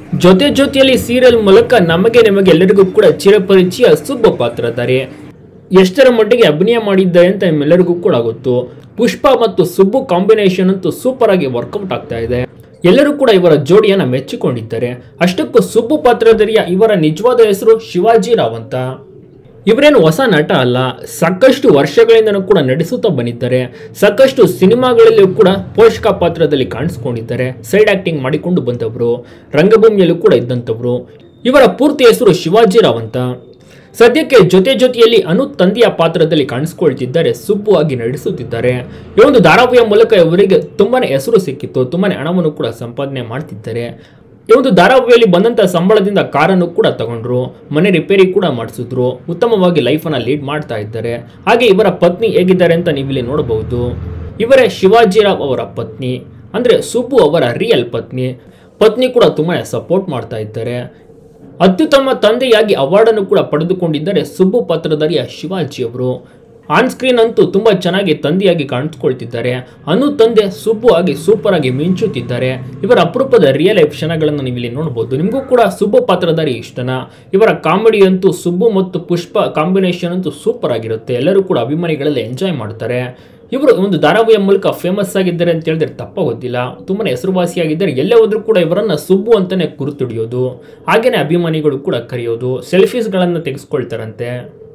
ಜೊತೆ ಜೊತೆಯಲ್ಲಿ ಸೀರಿಯಲ್ ಮೂಲಕ ನಮಗೆ ನಿಮಗೆ ಎಲ್ಲರಿಗೂ ಕೂಡ ಚಿರಪರಿಚಯ ಸುಬ್ಬ ಪಾತ್ರಧಾರಿ ಎಷ್ಟರ ಮಟ್ಟಿಗೆ ಅಭಿನಯ ಮಾಡಿದ್ದಾರೆ ಅಂತ ನಿಮ್ಮೆಲ್ಲರಿಗೂ ಕೂಡ ಗೊತ್ತು ಪುಷ್ಪ ಮತ್ತು ಸುಬ್ಬು ಕಾಂಬಿನೇಷನ್ ಅಂತೂ ಸೂಪರ್ ಆಗಿ ವರ್ಕೌಟ್ ಆಗ್ತಾ ಇದೆ ಎಲ್ಲರೂ ಕೂಡ ಇವರ ಜೋಡಿಯನ್ನ ಮೆಚ್ಚಿಕೊಂಡಿದ್ದಾರೆ ಅಷ್ಟಕ್ಕೂ ಸುಬ್ಬು ಪಾತ್ರಧಾರಿಯ ಇವರ ನಿಜವಾದ ಹೆಸರು ಶಿವಾಜಿ ರಾವ್ ಅಂತ ಇವರೇನು ಹೊಸ ನಟ ಅಲ್ಲ ಸಾಕಷ್ಟು ವರ್ಷಗಳಿಂದನೂ ಕೂಡ ನಡೆಸುತ್ತಾ ಬಂದಿದ್ದಾರೆ ಸಾಕಷ್ಟು ಸಿನಿಮಾಗಳಲ್ಲಿಯೂ ಕೂಡ ಪೋಷಕ ಪಾತ್ರದಲ್ಲಿ ಕಾಣಿಸ್ಕೊಂಡಿದ್ದಾರೆ ಸೈಡ್ ಆಕ್ಟಿಂಗ್ ಮಾಡಿಕೊಂಡು ಬಂದವರು ರಂಗಭೂಮಿಯಲ್ಲೂ ಕೂಡ ಇದ್ದಂಥವ್ರು ಇವರ ಪೂರ್ತಿ ಹೆಸರು ಶಿವಾಜಿರಾವ್ ಅಂತ ಸದ್ಯಕ್ಕೆ ಜೊತೆ ಜೊತೆಯಲ್ಲಿ ಅನು ತಂದೆಯ ಪಾತ್ರದಲ್ಲಿ ಕಾಣಿಸ್ಕೊಳ್ತಿದ್ದಾರೆ ಸುಬ್ಬು ಆಗಿ ನಡೆಸುತ್ತಿದ್ದಾರೆ ಈ ಒಂದು ಧಾರಾವಾಹಿಯ ಮೂಲಕ ಇವರಿಗೆ ತುಂಬಾನೇ ಹೆಸರು ಸಿಕ್ಕಿತ್ತು ತುಂಬಾನೇ ಹಣವನ್ನು ಕೂಡ ಸಂಪಾದನೆ ಮಾಡ್ತಿದ್ದಾರೆ ಈ ಒಂದು ಧಾರಾವಾಹಿಯಲ್ಲಿ ಬಂದಂಥ ಸಂಬಳದಿಂದ ಕಾರನ್ನು ಕೂಡ ತಗೊಂಡ್ರು ಮನೆ ರಿಪೇರಿ ಕೂಡ ಮಾಡಿಸಿದ್ರು ಉತ್ತಮವಾಗಿ ಲೈಫನ್ನು ಲೀಡ್ ಮಾಡ್ತಾ ಇದ್ದಾರೆ ಹಾಗೆ ಇವರ ಪತ್ನಿ ಹೇಗಿದ್ದಾರೆ ಅಂತ ನೀವಿಲ್ಲಿ ನೋಡಬಹುದು ಇವರೇ ಶಿವಾಜಿರಾವ್ ಅವರ ಪತ್ನಿ ಅಂದರೆ ಸುಬ್ಬು ಅವರ ರಿಯಲ್ ಪತ್ನಿ ಪತ್ನಿ ಕೂಡ ತುಂಬಾ ಸಪೋರ್ಟ್ ಮಾಡ್ತಾ ಇದ್ದಾರೆ ಅತ್ಯುತ್ತಮ ತಂದೆಯಾಗಿ ಅವಾರ್ಡನ್ನು ಕೂಡ ಪಡೆದುಕೊಂಡಿದ್ದಾರೆ ಸುಬ್ಬು ಪಾತ್ರಧಾರಿಯ ಶಿವಾಜಿ ಅವರು ಆನ್ ಸ್ಕ್ರೀನ್ ಅಂತೂ ತುಂಬಾ ಚೆನ್ನಾಗಿ ತಂದೆಯಾಗಿ ಕಾಣಿಸ್ಕೊಳ್ತಿದ್ದಾರೆ ಅನು ತಂದೆ ಸುಬ್ಬು ಆಗಿ ಸೂಪರ್ ಆಗಿ ಮಿಂಚುತ್ತಿದ್ದಾರೆ ಇವರ ಅಪರೂಪದ ರಿಯಲ್ ಲೈಫ್ ಕ್ಷಣಗಳನ್ನು ನೀವು ಇಲ್ಲಿ ನೋಡಬಹುದು ನಿಮಗೂ ಕೂಡ ಸುಬ್ಬು ಪಾತ್ರಧಾರಿ ಇಷ್ಟನಾ ಇವರ ಕಾಮಿಡಿ ಅಂತೂ ಸುಬ್ಬು ಮತ್ತು ಪುಷ್ಪ ಕಾಂಬಿನೇಷನ್ ಅಂತೂ ಸೂಪರ್ ಆಗಿರುತ್ತೆ ಎಲ್ಲರೂ ಕೂಡ ಅಭಿಮಾನಿಗಳೆಲ್ಲ ಎಂಜಾಯ್ ಮಾಡ್ತಾರೆ ಇವರು ಒಂದು ಧಾರಾವಾಹಿಯ ಮೂಲಕ ಫೇಮಸ್ ಆಗಿದ್ದಾರೆ ಅಂತ ಹೇಳಿದ್ರೆ ತಪ್ಪಾಗೋದಿಲ್ಲ ತುಂಬಾನೇ ಹೆಸರುವಾಸಿಯಾಗಿದ್ದಾರೆ ಎಲ್ಲೇ ಹೋದ್ರೂ ಕೂಡ ಇವರನ್ನ ಸುಬ್ಬು ಅಂತಾನೆ ಗುರುತಿಡಿಯೋದು ಹಾಗೇನೆ ಅಭಿಮಾನಿಗಳು ಕೂಡ ಕರೆಯೋದು ಸೆಲ್ಫೀಸ್ಗಳನ್ನು ತೆಗೆಸ್ಕೊಳ್ತಾರಂತೆ